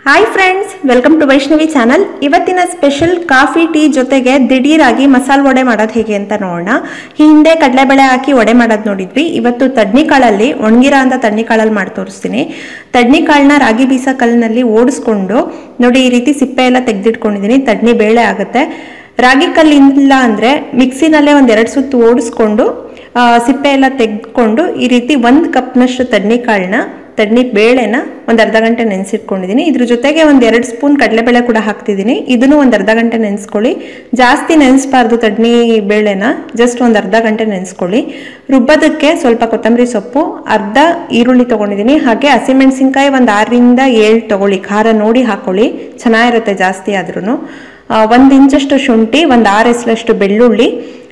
hi friends welcome to Vaishnavi channel ಇವತ್ತಿನ special coffee tea ಜೊತೆಗೆ ದಿಢೀರಾಗಿ ಮಸಾಲೆ ವಡೆ ಮಾಡೋದು ಹೇಗೆ ಅಂತ ನೋಡೋಣ ಈ ಹಿಂದೆ ಕಡಲೆಬೇಳೆ ಹಾಕಿ ವಡೆ ಮಾಡೋದು ನೋಡಿದ್ವಿ ಇವತ್ತು ತಡ್ನಿಕಾಳಲ್ಲಿ ಒಣಗಿರ ಅಂತ ತಡ್ನಿಕಾಳಲ್ಲಿ ಮಾಡಿ ತೋರಿಸ್ತೀನಿ ತಡ್ನಿಕಾಳನ್ನ ರಾಗಿ ಬೀಸ ಕಲ್ಲಿನಲ್ಲಿ ಓಡಿಸ್ಕೊಂಡು ನೋಡಿ ಈ ರೀತಿ ಸಿಪ್ಪೆ ಎಲ್ಲ ತೆಗೆದಿಟ್ಕೊಂಡಿದ್ದೀನಿ ತಡ್ನಿ ಬೇಳೆ ಆಗುತ್ತೆ ರಾಗಿ ಕಲ್ಲು ಇಲ್ಲ ಅಂದರೆ ಮಿಕ್ಸಿನಲ್ಲೇ ಒಂದು ಎರಡು ಸುತ್ತು ಓಡಿಸ್ಕೊಂಡು ಆ, ಸಿಪ್ಪೆ ಎಲ್ಲ ತೆಗೆದುಕೊಂಡು ಈ ರೀತಿ ಒಂದು ಕಪ್ನಷ್ಟು ತಡ್ನಿಕಾಳನ್ನ ತಡ್ನಿ ಬೇಳೆನ ಒಂದು ಅರ್ಧ ಗಂಟೆ ನೆನೆಸಿಟ್ಕೊಂಡಿದ್ದೀನಿ ಇದ್ರ ಜೊತೆಗೆ ಒಂದು ಎರಡು ಸ್ಪೂನ್ ಕಡಲೆಬೇಳೆ ಕೂಡ ಹಾಕ್ತಿದ್ದೀನಿ ಇದನ್ನು ಒಂದು ಅರ್ಧ ಗಂಟೆ ನೆನೆಸ್ಕೊಳ್ಳಿ ಜಾಸ್ತಿ ನೆನೆಸ್ಬಾರ್ದು ತಡ್ನಿ ಬೇಳೆನ ಜಸ್ಟ್ ಒಂದು ಅರ್ಧ ಗಂಟೆ ನೆನೆಸ್ಕೊಳ್ಳಿ ರುಬ್ಬೋದಕ್ಕೆ ಸ್ವಲ್ಪ ಕೊತ್ತಂಬರಿ ಸೊಪ್ಪು ಅರ್ಧ ಈರುಳ್ಳಿ ತೊಗೊಂಡಿದ್ದೀನಿ ಹಾಗೆ ಹಸಿಮೆಣಸಿನ್ಕಾಯಿ ಒಂದು ಆರರಿಂದ ಏಳು ತೊಗೊಳ್ಳಿ ಖಾರ ನೋಡಿ ಹಾಕೊಳ್ಳಿ ಚೆನ್ನಾಗಿರುತ್ತೆ ಜಾಸ್ತಿ ಆದ್ರೂ ಒಂದು ಇಂಚಷ್ಟು ಶುಂಠಿ ಒಂದು ಆರು ಎಸಲಷ್ಟು ಬೆಳ್ಳುಳ್ಳಿ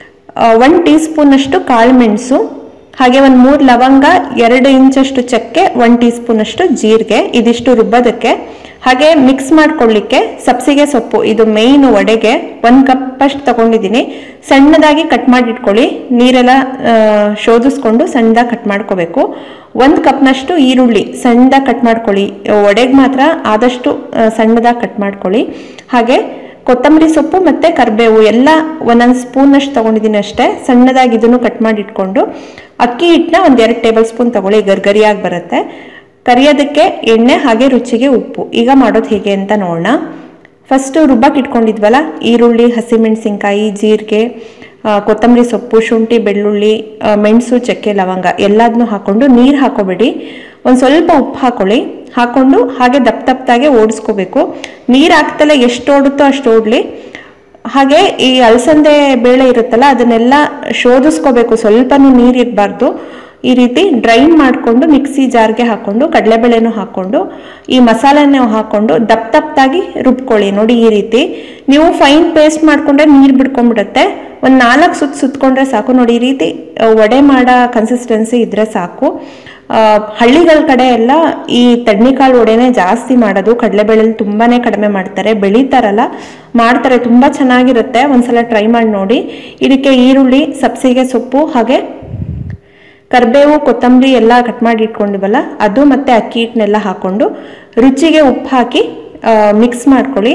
ಒಂದು ಟೀ ಸ್ಪೂನಷ್ಟು ಕಾಳುಮೆಣಸು ಹಾಗೆ ಒಂದು ಮೂರು ಲವಂಗ ಎರಡು ಇಂಚಷ್ಟು ಚಕ್ಕೆ ಒಂದು ಟೀ ಸ್ಪೂನಷ್ಟು ಜೀರಿಗೆ ಇದಿಷ್ಟು ರುಬ್ಬೋದಕ್ಕೆ ಹಾಗೆ ಮಿಕ್ಸ್ ಮಾಡ್ಕೊಳ್ಳಿಕ್ಕೆ ಸಬ್ಸಿಗೆ ಸೊಪ್ಪು ಇದು ಮೇಯ್ನು ವಡೆಗೆ ಒಂದು ಕಪ್ಪಷ್ಟು ತಗೊಂಡಿದ್ದೀನಿ ಸಣ್ಣದಾಗಿ ಕಟ್ ಮಾಡಿ ಇಟ್ಕೊಳ್ಳಿ ನೀರೆಲ್ಲ ಆ, ಶೋಧಿಸ್ಕೊಂಡು ಸಣ್ಣದಾಗಿ ಕಟ್ ಮಾಡ್ಕೋಬೇಕು ಒಂದು ಕಪ್ನಷ್ಟು ಈರುಳ್ಳಿ ಸಣ್ಣದಾಗಿ ಕಟ್ ಮಾಡ್ಕೊಳ್ಳಿ ವಡೆಗೆ ಮಾತ್ರ ಆದಷ್ಟು ಆ, ಸಣ್ಣದಾಗಿ ಕಟ್ ಮಾಡ್ಕೊಳ್ಳಿ ಹಾಗೆ ಕೊತ್ತಂಬರಿ ಸೊಪ್ಪು ಮತ್ತು ಕರಿಬೇವು ಎಲ್ಲ ಒಂದೊಂದು ಸ್ಪೂನಷ್ಟು ತೊಗೊಂಡಿದ್ದೀನಿ ಅಷ್ಟೇ ಸಣ್ಣದಾಗಿ ಇದನ್ನು ಕಟ್ ಮಾಡಿ ಇಟ್ಕೊಂಡು ಅಕ್ಕಿ ಹಿಟ್ಟನ್ನ ಒಂದು ಎರಡು ಟೇಬಲ್ ಸ್ಪೂನ್ ತೊಗೊಳ್ಳಿ ಗರ್ಗರಿಯಾಗಿ ಬರುತ್ತೆ ಕರಿಯೋದಕ್ಕೆ ಎಣ್ಣೆ ಹಾಗೆ ರುಚಿಗೆ ಉಪ್ಪು ಈಗ ಮಾಡೋದು ಹೇಗೆ ಅಂತ ನೋಡೋಣ ಫಸ್ಟು ರುಬ್ಬಕ್ಕೆ ಇಟ್ಕೊಂಡಿದ್ವಲ್ಲ ಈರುಳ್ಳಿ ಹಸಿಮೆಣಸಿನ್ಕಾಯಿ ಜೀರಿಗೆ ಆ, ಕೊತ್ತಂಬರಿ ಸೊಪ್ಪು ಶುಂಠಿ ಬೆಳ್ಳುಳ್ಳಿ ಆ, ಮೆಣಸು ಚಕ್ಕೆ ಲವಂಗ ಎಲ್ಲದನ್ನೂ ಹಾಕೊಂಡು ನೀರು ಹಾಕೋಬೇಡಿ ಒಂದು ಸ್ವಲ್ಪ ಉಪ್ಪು ಹಾಕೊಳ್ಳಿ ಹಾಕೊಂಡು ಹಾಗೆ ದಪ್ಪ ದಪ್ಪದಾಗೆ ಓಡಿಸ್ಕೋಬೇಕು ನೀರು ಹಾಕ್ತಲೇ ಎಷ್ಟು ಓಡುತ್ತೋ ಅಷ್ಟು ಓಡಲಿ ಹಾಗೆ ಈ ಅಲಸಂದೆ ಬೇಳೆ ಇರುತ್ತಲ್ಲ ಅದನ್ನೆಲ್ಲ ಶೋಧಿಸ್ಕೋಬೇಕು ಸ್ವಲ್ಪನೂ ನೀರು ಇರಬಾರ್ದು ಈ ರೀತಿ ಡ್ರೈನ್ ಮಾಡಿಕೊಂಡು ಮಿಕ್ಸಿ ಜಾರ್ಗೆ ಹಾಕೊಂಡು ಕಡಲೆಬೇಳೆನೂ ಹಾಕೊಂಡು ಈ ಮಸಾಲೆನೂ ಹಾಕೊಂಡು ದಪ್ಪ ದಪ್ಪದಾಗಿ ರುಬ್ಕೊಳ್ಳಿ ನೋಡಿ ಈ ರೀತಿ ನೀವು ಫೈನ್ ಪೇಸ್ಟ್ ಮಾಡಿಕೊಂಡ್ರೆ ನೀರು ಬಿಡ್ಕೊಂಡ್ಬಿಡುತ್ತೆ ಒಂದು ನಾಲ್ಕು ಸುತ್ತ ಸುತ್ಕೊಂಡ್ರೆ ಸಾಕು ನೋಡಿ ಈ ರೀತಿ ಆ, ವಡೆ ಮಾಡೋ ಕನ್ಸಿಸ್ಟೆನ್ಸಿ ಇದ್ರೆ ಸಾಕು ಆ, ಹಳ್ಳಿಗಳ ಕಡೆ ಎಲ್ಲ ಈ ತಡ್ನಿಕಾಳು ವಡೆನೇ ಜಾಸ್ತಿ ಮಾಡೋದು ಕಡಲೆಬೇಳೆಲಿ ತುಂಬಾನೇ ಕಡಿಮೆ ಮಾಡ್ತಾರೆ ಬೆಳೀತಾರಲ್ಲ ಮಾಡ್ತಾರೆ ತುಂಬ ಚೆನ್ನಾಗಿರುತ್ತೆ ಒಂದ್ಸಲ ಟ್ರೈ ಮಾಡಿ ನೋಡಿ ಇದಕ್ಕೆ ಈರುಳ್ಳಿ ಸಬ್ಸಿಗೆ ಸೊಪ್ಪು ಹಾಗೆ ಕರಿಬೇವು ಕೊತ್ತಂಬರಿ ಎಲ್ಲ ಕಟ್ ಮಾಡಿ ಇಟ್ಕೊಂಡಿವಲ್ಲ ಅದು ಮತ್ತು ಅಕ್ಕಿ ಹಿಟ್ಟನ್ನೆಲ್ಲ ಹಾಕ್ಕೊಂಡು ರುಚಿಗೆ ಉಪ್ಪು ಹಾಕಿ ಮಿಕ್ಸ್ ಮಾಡ್ಕೊಳ್ಳಿ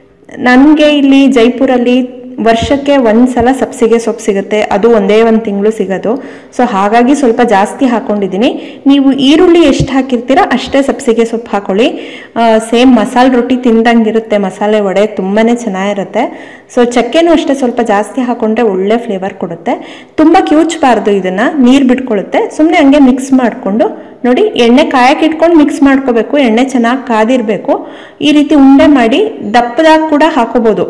ನನಗೆ ಇಲ್ಲಿ ಜೈಪುರಲ್ಲಿ ವರ್ಷಕ್ಕೆ ಒಂದು ಸಲ ಸಬ್ಸಿಗೆ ಸೊಪ್ಪು ಸಿಗುತ್ತೆ ಅದು ಒಂದೇ ಒಂದು ತಿಂಗಳು ಸಿಗೋದು ಸೊ ಹಾಗಾಗಿ ಸ್ವಲ್ಪ ಜಾಸ್ತಿ ಹಾಕೊಂಡಿದ್ದೀನಿ ನೀವು ಈರುಳ್ಳಿ ಎಷ್ಟು ಹಾಕಿರ್ತೀರ ಅಷ್ಟೇ ಸಬ್ಸಿಗೆ ಸೊಪ್ಪು ಹಾಕೊಳ್ಳಿ ಸೇಮ್ ಮಸಾಲೆ ರೊಟ್ಟಿ ತಿಂದಂಗಿರುತ್ತೆ ಮಸಾಲೆ ವಡೆ ತುಂಬಾ ಚೆನ್ನಾಗಿರುತ್ತೆ ಸೊ ಚಕ್ಕೆನೂ ಅಷ್ಟೇ ಸ್ವಲ್ಪ ಜಾಸ್ತಿ ಹಾಕೊಂಡ್ರೆ ಒಳ್ಳೆ ಫ್ಲೇವರ್ ಕೊಡುತ್ತೆ ತುಂಬ ಕಿವುಚಬಾರ್ದು ಇದನ್ನ ನೀರು ಬಿಟ್ಕೊಳ್ಳುತ್ತೆ ಸುಮ್ಮನೆ ಹಂಗೆ ಮಿಕ್ಸ್ ಮಾಡಿಕೊಂಡು ನೋಡಿ ಎಣ್ಣೆ ಕಾಯಕ್ಕೆ ಇಟ್ಕೊಂಡು ಮಿಕ್ಸ್ ಮಾಡ್ಕೋಬೇಕು ಎಣ್ಣೆ ಚೆನ್ನಾಗಿ ಕಾದಿರಬೇಕು ಈ ರೀತಿ ಉಂಡೆ ಮಾಡಿ ದಪ್ಪದಾಗಿ ಕೂಡ ಹಾಕೋಬೋದು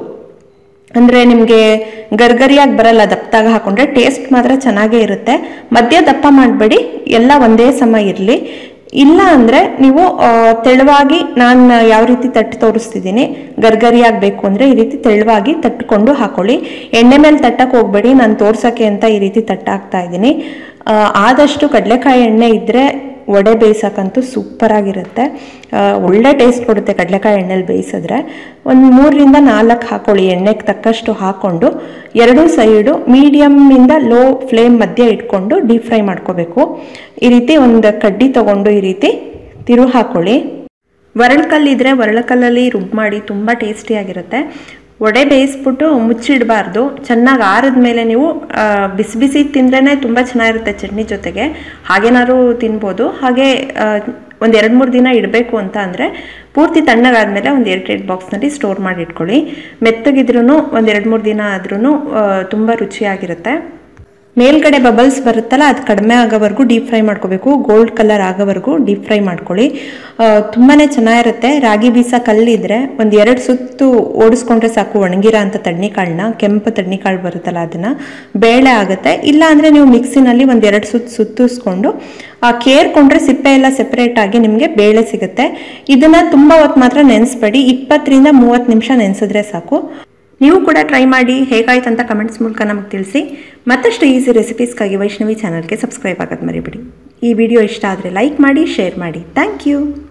ಅಂದರೆ ನಿಮಗೆ ಗರ್ಗರಿಯಾಗಿ ಬರಲ್ಲ ದಪ್ಪದಾಗ ಹಾಕೊಂಡ್ರೆ ಟೇಸ್ಟ್ ಮಾತ್ರ ಚೆನ್ನಾಗೇ ಇರುತ್ತೆ ಮಧ್ಯ ದಪ್ಪ ಮಾಡಬೇಡಿ ಎಲ್ಲ ಒಂದೇ ಸಮ ಇರಲಿ ಇಲ್ಲ ಅಂದರೆ ನೀವು ಆ, ತೆಳುವಾಗಿ ನಾನು ಯಾವ ರೀತಿ ತಟ್ಟು ತೋರಿಸ್ತಿದ್ದೀನಿ ಗರ್ಗರಿಯಾಗಿ ಬೇಕು ಅಂದರೆ ಈ ರೀತಿ ತೆಳುವಾಗಿ ತಟ್ಕೊಂಡು ಹಾಕೊಳ್ಳಿ ಎಣ್ಣೆ ಮೇಲೆ ತಟ್ಟಕ್ಕೆ ಹೋಗಬೇಡಿ ನಾನು ತೋರ್ಸೋಕ್ಕೆ ಅಂತ ಈ ರೀತಿ ತಟ್ಟಾಕ್ತಾ ಇದ್ದೀನಿ ಆ, ಆದಷ್ಟು ಕಡಲೆಕಾಯಿ ಎಣ್ಣೆ ಇದ್ದರೆ ವಡೆ ಬೇಯಿಸೋಕ್ಕಂತೂ ಸೂಪರಾಗಿರುತ್ತೆ ಆ, ಒಳ್ಳೆ ಟೇಸ್ಟ್ ಕೊಡುತ್ತೆ ಕಡಲೆಕಾಯಿ ಎಣ್ಣೆಲಿ ಬೇಯಿಸಿದ್ರೆ ಒಂದು ಮೂರರಿಂದ ನಾಲ್ಕು ಹಾಕೊಳ್ಳಿ ಎಣ್ಣೆಗೆ ತಕ್ಕಷ್ಟು ಹಾಕ್ಕೊಂಡು ಎರಡೂ ಸೈಡು ಮೀಡಿಯಮ್ಮಿಂದ ಲೋ ಫ್ಲೇಮ್ ಮಧ್ಯೆ ಇಟ್ಕೊಂಡು ಡೀಪ್ ಫ್ರೈ ಮಾಡ್ಕೋಬೇಕು ಈ ರೀತಿ ಒಂದು ಕಡ್ಡಿ ತಗೊಂಡು ಈ ರೀತಿ ತಿರು ಹಾಕೊಳ್ಳಿ ಒರಳ್ಕಲ್ಲಿದ್ರೆ ಒರಳಕಲ್ಲಲ್ಲಿ ರುಬ್ ಮಾಡಿ ತುಂಬ ಟೇಸ್ಟಿಯಾಗಿರುತ್ತೆ ವಡೆ ಬೇಯಿಸ್ಬಿಟ್ಟು ಮುಚ್ಚಿಡಬಾರ್ದು ಚೆನ್ನಾಗಿ ಆರಿದ ಮೇಲೆ ನೀವು ಆ, ಬಿಸಿ ಬಿಸಿ ತಿಂದ್ರೇ ತುಂಬ ಚೆನ್ನಾಗಿರುತ್ತೆ ಚಟ್ನಿ ಜೊತೆಗೆ ಹಾಗೇನಾದ್ರು ತಿನ್ಬೋದು ಹಾಗೆ ಒಂದು ಎರಡು ಮೂರು ದಿನ ಇಡಬೇಕು ಅಂತ ಅಂದರೆ ಪೂರ್ತಿ ತಣ್ಣಗಾದ್ಮೇಲೆ ಒಂದು ಎರಡು ಎರಡು ಬಾಕ್ಸ್ನಲ್ಲಿ ಸ್ಟೋರ್ ಮಾಡಿ ಇಟ್ಕೊಳ್ಳಿ ಮೆತ್ತಗಿದ್ರೂ ಒಂದು ಎರಡು ಮೂರು ದಿನ ಆದ್ರೂ ತುಂಬ ರುಚಿಯಾಗಿರುತ್ತೆ ಮೇಲ್ಗಡೆ ಬಬಲ್ಸ್ ಬರುತ್ತಲ್ಲ ಅದು ಕಡಿಮೆ ಆಗೋವರೆಗೂ ಡೀಪ್ ಫ್ರೈ ಮಾಡ್ಕೋಬೇಕು ಗೋಲ್ಡ್ ಕಲರ್ ಆಗೋವರೆಗೂ ಡೀಪ್ ಫ್ರೈ ಮಾಡ್ಕೊಳ್ಳಿ ತುಂಬಾ ಚೆನ್ನಾಗಿರುತ್ತೆ ರಾಗಿ ಬೀಸ ಕಲ್ಲಿದ್ರೆ ಒಂದು ಎರಡು ಸುತ್ತು ಓಡಿಸ್ಕೊಂಡ್ರೆ ಸಾಕು ಒಣಗಿರ ಅಂತ ತಡ್ನಿಕಾಳನ್ನ ಕೆಂಪು ತಡ್ನಿಕಾಳು ಬರುತ್ತಲ್ಲ ಅದನ್ನು ಬೇಳೆ ಆಗುತ್ತೆ ಇಲ್ಲ ಅಂದರೆ ನೀವು ಮಿಕ್ಸಿನಲ್ಲಿ ಒಂದು ಎರಡು ಸುತ್ತು ಸುತ್ತಿಸ್ಕೊಂಡು ಆ ಕೇರ್ಕೊಂಡ್ರೆ ಸಿಪ್ಪೆ ಎಲ್ಲ ಸೆಪ್ರೇಟ್ ಆಗಿ ನಿಮಗೆ ಬೇಳೆ ಸಿಗುತ್ತೆ ಇದನ್ನು ತುಂಬ ಹೊತ್ತು ಮಾತ್ರ ನೆನೆಸ್ಬೇಡಿ ಇಪ್ಪತ್ತರಿಂದ ಮೂವತ್ತು ನಿಮಿಷ ನೆನೆಸಿದ್ರೆ ಸಾಕು ನೀವು ಕೂಡ ಟ್ರೈ ಮಾಡಿ ಹೇಗಾಯ್ತು ಅಂತ ಕಮೆಂಟ್ಸ್ ಮೂಲಕ ನಮಗೆ ತಿಳಿಸಿ ಮತ್ತಷ್ಟು ಈಸಿ ರೆಸಿಪೀಸ್ಗಾಗಿ ವೈಷ್ಣವಿ ಚಾನಲ್ಗೆ ಸಬ್ಸ್ಕ್ರೈಬ್ ಆಗೋದು ಮರಿಬೇಡಿ ಈ ವಿಡಿಯೋ ಇಷ್ಟ ಆದರೆ ಲೈಕ್ ಮಾಡಿ ಶೇರ್ ಮಾಡಿ ಥ್ಯಾಂಕ್ ಯು